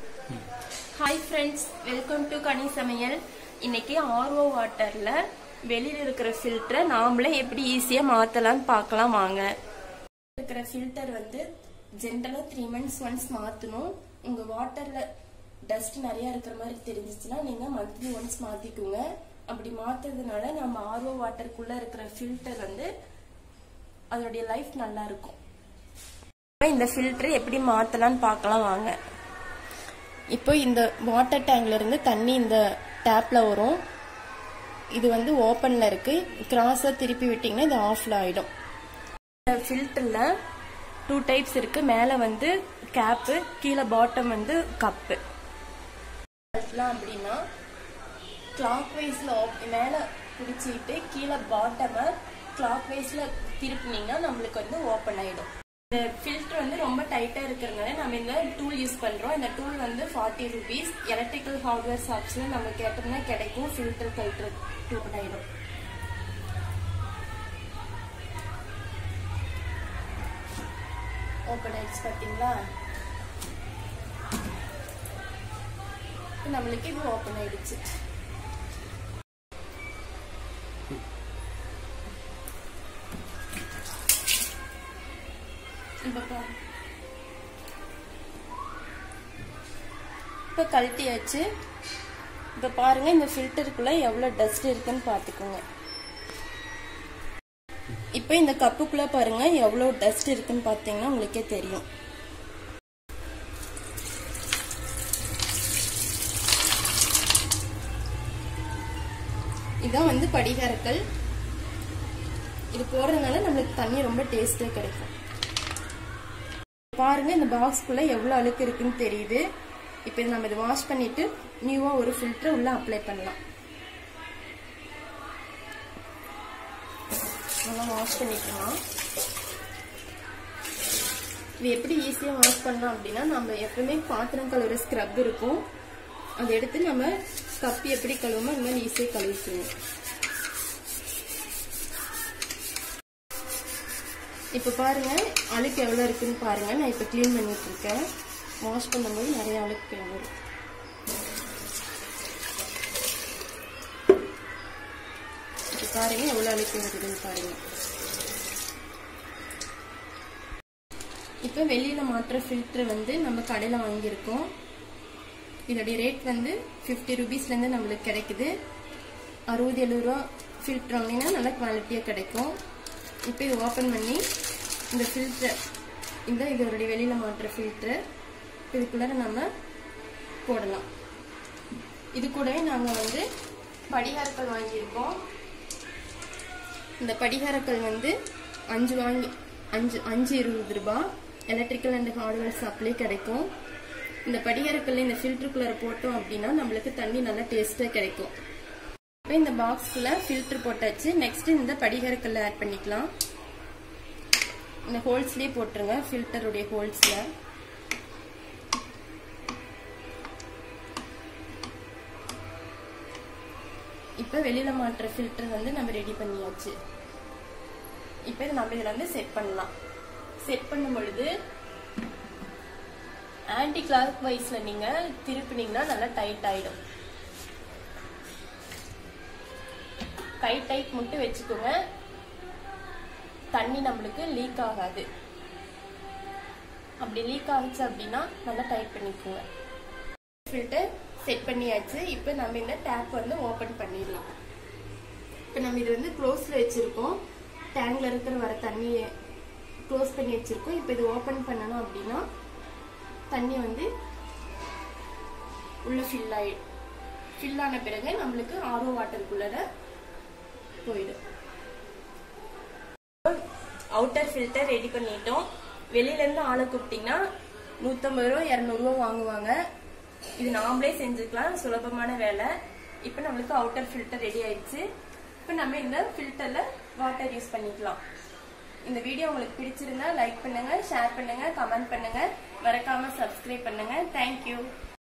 hi friends welcome to கனி சமையல் இன்னைக்கு ஆர்ஓ வாட்டர்ல வெளியில இருக்கிற ஃபில்டரை நாமளே எப்படி ஈஸியா மாத்தலாம்னு பார்க்கலாம் வாங்க இருக்கிற ஃபில்டர் வந்து ஜென்ரலா த்ரீ மந்த்ஸ் ஒன்ஸ் மாத்தணும் உங்க வாட்டர்ல டஸ்ட் நிறைய இருக்கிற மாதிரி தெரிஞ்சிச்சுன்னா நீங்க மந்த்லி ஒன்ஸ் மாத்திக்கோங்க அப்படி மாத்துறதுனால நம்ம ஆர்ஓ வாட்டருக்குள்ள இருக்கிற ஃபில்டர் வந்து அதோடைய லைஃப் நல்லா இருக்கும் இந்த ஃபில்டர் எப்படி மாத்தலாம்னு பார்க்கலாம் வாங்க இப்போ இந்த வாட்டர் டேங்க்ல இருந்து தண்ணி இந்த டேப்ல வரும் இது வந்து ஓப்பன்ல இருக்கு கிராஸா திருப்பி விட்டீங்கன்னா இது ஆஃப்ல ஆயிடும் இந்த ஃபில்டர்ல டூ டைப்ஸ் இருக்கு மேல வந்து கேப்பு கீழே பாட்டம் வந்து கப்பு அப்படின்னா கிளாக் வைஸ்ல மேல பிடிச்சிட்டு கீழே பாட்டமை கிளாக் வைஸ்ல திருப்பினீங்கன்னா நம்மளுக்கு வந்து ஓப்பன் ஆயிடும் இந்த ஃபில்டர் வந்து ரொம்ப டைட்டா இருக்கிறதுனால நம்ம இந்த டூல் யூஸ் பண்றோம் இந்த டூல் வந்து ஃபார்ட்டி ருபீஸ் எலக்ட்ரிக்கல் ஹார்ட்வேர் ஷாப்ஸ்ல நம்ம கேட்டோம்னா கிடைக்கும் ஃபில்டர் கல்டர் டூல் ஆயிடும் ஓப்பன் ஆயிடுச்சு பாத்தீங்களா நம்மளுக்கு இது ஓப்பன் ஆயிடுச்சு இப்ப பாரு இப்ப கழட்டியாச்சு இப்ப பாருங்க இந்த ஃபில்டருக்குள்ள எவ்வளவு டஸ்ட் இருக்குன்னு பாத்துக்கோங்க இப்ப இந்த கப்புக்குள்ள பாருங்க எவ்வளவு டஸ்ட் இருக்குன்னு பாத்தீங்கன்னா உங்களுக்கே தெரியும் இதான் வந்து படிகாரக்கல் இது போடுறதுனால நம்மளுக்கு தண்ணி ரொம்ப டேஸ்டா கிடைக்கும் பாருங்க இந்த பாக்ஸ்க்குள்ள எவ்வளவு அழுக்கு இருக்குன்னு தெரியுது இப்போ நம்ம இதை வாஷ் பண்ணிட்டு நியூவா ஒரு ஃபில்டர் உள்ள அப்ளை பண்ணலாம் நல்லா வாஷ் பண்ணிக்கலாம் இது எப்படி ஈஸியா வாஷ் பண்ணலாம் அப்படின்னா நம்ம எப்பவுமே பாத்திரம் கழுவுற ஸ்க்ரப் இருக்கும் அதை எடுத்து நம்ம கப்பி எப்படி கழுவுமோ இந்த மாதிரி ஈஸியா கழுவிக்கணும் இப்போ பாருங்க அழுக்கு எவ்வளோ இருக்குன்னு பாருங்க நான் இப்போ க்ளீன் பண்ணிட்டு இருக்கேன் வாஷ் பண்ணும்போது நிறைய அழுக்கு வரும் இப்போ பாருங்க எவ்வளோ அழுக்கு வருதுன்னு பாருங்க இப்போ வெளியில மாற்ற ஃபில்டர் வந்து நம்ம கடையில் வாங்கியிருக்கோம் இதோடைய ரேட் வந்து ஃபிஃப்டி ருபீஸ்லேருந்து நம்மளுக்கு கிடைக்குது அறுபது எழுபது ரூபா ஃபில்டர் வாங்கினீங்கன்னா நல்லா குவாலிட்டியாக கிடைக்கும் இப்போ இது ஓப்பன் பண்ணி இந்த ஃபில்டர் இந்த இதோடைய வெளியில் மாட்டுற ஃபில்டர் இதுக்குள்ளார நம்ம போடலாம் இது கூடவே நாங்கள் வந்து படிகாரக்கல் வாங்கியிருக்கோம் இந்த படிகாரக்கல் வந்து அஞ்சு வாங்கி அஞ்சு அஞ்சு இருபது ரூபாய் எலக்ட்ரிக்கல் அண்ட் ஹார்ட்வேர் சப்ளை கிடைக்கும் இந்த படிகாரக்கல் இந்த ஃபில்டருக்குள்ளார போட்டோம் அப்படின்னா நம்மளுக்கு தண்ணி நல்லா டேஸ்ட்டாக கிடைக்கும் இப்போ இந்த பாக்ஸ்க்குள்ள ஃபில்டர் போட்டாச்சு நெக்ஸ்ட் இந்த படிகாரக்கல்ல ஆட் பண்ணிக்கலாம் இந்த ஹோல்ஸ்லயே போட்டுருங்க ஃபில்டருடைய ஹோல்ஸ்ல இப்போ வெளியில மாட்டுற ஃபில்டர் வந்து நம்ம ரெடி பண்ணியாச்சு இப்போ இதை நம்ம இதுல வந்து செட் பண்ணலாம் செட் பண்ணும் பொழுது ஆன்டி கிளாக் வைஸ்ல நீங்க திருப்பினீங்கன்னா நல்லா டைட் ஆயிடும் கை டைட் மட்டும் வச்சுக்கோங்க தண்ணி நம்மளுக்கு லீக் ஆகாது அப்படி லீக் ஆகுச்சு அப்படின்னா நல்லா டைட் பண்ணிக்கோங்க ஃபில்டர் செட் பண்ணியாச்சு இப்போ நம்ம இந்த டேப் வந்து ஓப்பன் பண்ணிடலாம் இப்போ நம்ம இது வந்து க்ளோஸ்ல வச்சிருக்கோம் டேங்க்ல இருக்கிற வர தண்ணியை க்ளோஸ் பண்ணி வச்சிருக்கோம் இப்போ இது ஓப்பன் பண்ணணும் அப்படின்னா தண்ணி வந்து உள்ள ஃபில் ஆயிடும் ஃபில் ஆன பிறகு நம்மளுக்கு ஆர்ஓ வாட்டருக்குள்ளத போயிடும் அவுட்டர் ஃபில்டர் ரெடி பண்ணிட்டோம் வெளியில இருந்து ஆளை கூப்பிட்டீங்கன்னா நூத்தம்பது ரூபா இரநூறுவா வாங்குவாங்க இது நாமளே செஞ்சுக்கலாம் சுலபமான வேலை இப்போ நம்மளுக்கு அவுட்டர் ஃபில்டர் ரெடி ஆயிடுச்சு இப்போ நம்ம இந்த ஃபில்டர்ல வாட்டர் யூஸ் பண்ணிக்கலாம் இந்த வீடியோ உங்களுக்கு பிடிச்சிருந்தா லைக் பண்ணுங்க ஷேர் பண்ணுங்க கமெண்ட் பண்ணுங்க மறக்காம சப்ஸ்கிரைப் பண்ணுங்க தேங்க்யூ